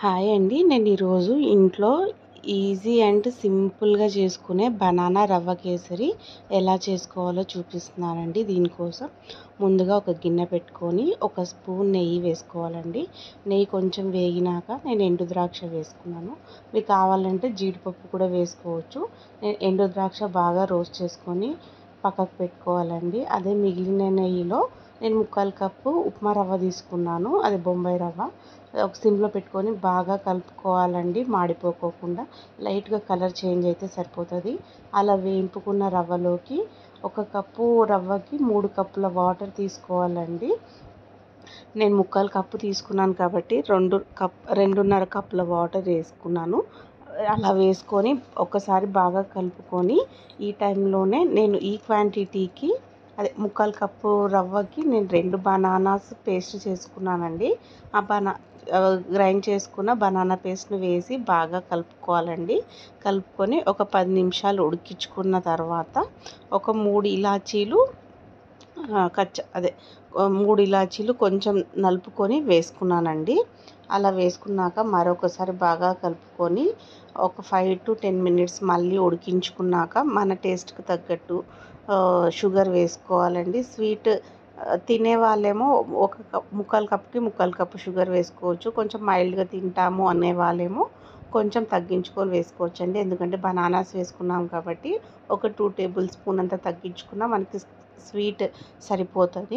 hi అండి నేను ఈరోజు ఇంట్లో ఈజీ అండ్ సింపుల్గా చేసుకునే బనానా రవ్వ కేసరి ఎలా చేసుకోవాలో చూపిస్తున్నానండి దీనికోసం ముందుగా ఒక గిన్నె పెట్టుకొని ఒక స్పూన్ నెయ్యి వేసుకోవాలండి నెయ్యి కొంచెం వేగినాక నేను ఎండు ద్రాక్ష వేసుకున్నాను మీకు కావాలంటే జీడిపప్పు కూడా వేసుకోవచ్చు నేను ఎండు ద్రాక్ష బాగా రోస్ట్ చేసుకొని పక్కకు పెట్టుకోవాలండి అదే మిగిలిన నెయ్యిలో నేను ముక్కాలు కప్పు ఉప్మా రవ్వ తీసుకున్నాను అది బొంబాయి రవ్వ ఒక సిమ్లో పెట్టుకొని బాగా కలుపుకోవాలండి మాడిపోకోకుండా లైట్గా కలర్ చేంజ్ అయితే సరిపోతుంది అలా వేయింపుకున్న రవ్వలోకి ఒక కప్పు రవ్వకి మూడు కప్పుల వాటర్ తీసుకోవాలండి నేను ముక్కాలు కప్పు తీసుకున్నాను కాబట్టి రెండు కప్ రెండున్నర కప్పుల వాటర్ వేసుకున్నాను అలా వేసుకొని ఒకసారి బాగా కలుపుకొని ఈ టైంలోనే నేను ఈ క్వాంటిటీకి అదే ముక్కాలు కప్పు రవ్వకి నేను రెండు బనానాస్ పేస్ట్ చేసుకున్నానండి ఆ బనా గ్రైండ్ చేసుకున్న బనానా పేస్ట్ని వేసి బాగా కలుపుకోవాలండి కలుపుకొని ఒక పది నిమిషాలు ఉడికించుకున్న తర్వాత ఒక మూడు ఇలాచీలు కచ్చ అదే మూడు ఇలాచీలు కొంచెం నలుపుకొని వేసుకున్నానండి అలా వేసుకున్నాక మరొకసారి బాగా కలుపుకొని ఒక ఫైవ్ టు టెన్ మినిట్స్ మళ్ళీ ఉడికించుకున్నాక మన టేస్ట్కి తగ్గట్టు షుగర్ వేసుకోవాలండి స్వీట్ తినే వాళ్ళేమో ఒక కప్ ముక్కాలు కప్కి ముక్కాలు కప్పు షుగర్ వేసుకోవచ్చు కొంచెం మైల్డ్గా తింటాము అనే వాళ్ళేమో కొంచెం తగ్గించుకొని వేసుకోవచ్చు అండి ఎందుకంటే బనానాస్ వేసుకున్నాం కాబట్టి ఒక టూ టేబుల్ స్పూన్ అంతా తగ్గించుకున్నా మనకి స్వీట్ సరిపోతుంది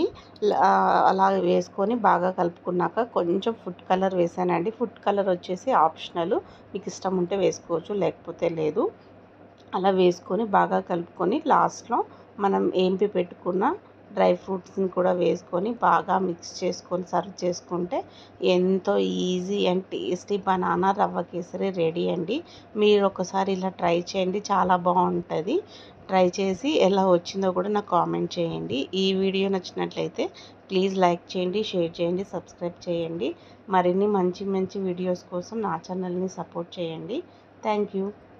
అలా వేసుకొని బాగా కలుపుకున్నాక కొంచెం ఫుడ్ కలర్ వేసానండి ఫుడ్ కలర్ వచ్చేసి ఆప్షనల్ మీకు ఇష్టం ఉంటే వేసుకోవచ్చు లేకపోతే లేదు అలా వేసుకొని బాగా కలుపుకొని లాస్ట్లో మనం ఏంపి పెట్టుకున్న డ్రై ఫ్రూట్స్ని కూడా వేసుకొని బాగా మిక్స్ చేసుకొని సర్వ్ చేసుకుంటే ఎంతో ఈజీ అండ్ టేస్టీ బనానా రవ్వ కేసరి రెడీ అండి మీరు ఒకసారి ఇలా ట్రై చేయండి చాలా బాగుంటుంది ట్రై చేసి ఎలా వచ్చిందో కూడా నాకు కామెంట్ చేయండి ఈ వీడియో నచ్చినట్లయితే ప్లీజ్ లైక్ చేయండి షేర్ చేయండి సబ్స్క్రైబ్ చేయండి మరిన్ని మంచి మంచి వీడియోస్ కోసం నా ఛానల్ని సపోర్ట్ చేయండి థ్యాంక్ యూ